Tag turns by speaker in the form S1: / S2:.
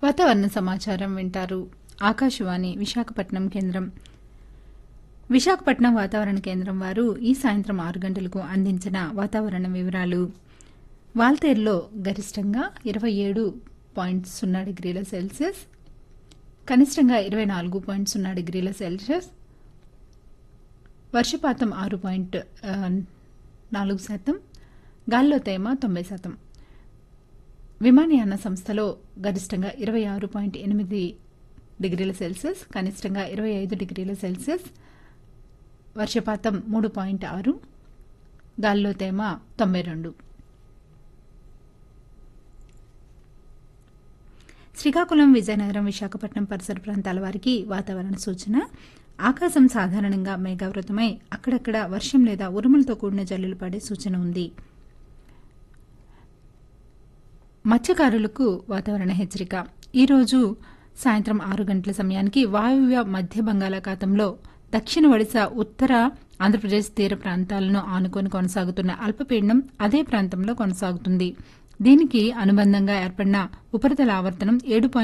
S1: వాతావరణ సమాచారం వింటారు ఆకాశవాణి విశాఖపట్నం కేంద్రం విశాఖపట్నం వాతావరణ కేంద్రం వారు ఈ సాయంత్రం ఆరు గంటలకు అందించిన వాతావరణ వివరాలు వాల్తేరులో గరిష్టంగా ఇరవై ఏడు పాయింట్ సున్నా డిగ్రీల సెల్సియస్ కనిష్టంగా ఇరవై నాలుగు పాయింట్ సున్నా డిగ్రీల సెల్సియస్ వర్షపాతం ఆరు పాయింట్ ఆ, నాలుగు శాతం గాల్లో తేమ తొంభై శాతం విమానయాన సంస్థలో గరిష్టంగా ఇరవై ఆరు పాయింట్ ఎనిమిది డిగ్రీల సెల్సియస్ కనిష్టంగా ఇరవై ఐదు డిగ్రీల సెల్సియస్ వర్షపాతం మూడు పాయింట్ ఆరు గాల్లో తేమ తొంభై రెండు శ్రీకాకుళం విజయనగరం విశాఖపట్నం పరిసర ప్రాంతాల వారికి వాతావరణ సూచన ఆకాశం సాధారణంగా మేఘావృతమై అక్కడక్కడ వర్షం లేదా ఉరుములతో కూడిన జల్లులు పడే సూచన ఉంది మత్స్యకారులకు వాతావరణ హెచ్చరిక ఈరోజు సాయంత్రం ఆరు గంటల సమయానికి వాయువ్య మధ్య బంగాళాఖాతంలో దక్షిణ ఒడిశా ఉత్తర ఆంధ్రప్రదేశ్ తీర ప్రాంతాలను ఆనుకొని కొనసాగుతున్న అల్పపీడనం అదే ప్రాంతంలో కొనసాగుతుంది దీనికి అనుబంధంగా ఏర్పడిన ఉపరితల ఆవర్తనం ఏడు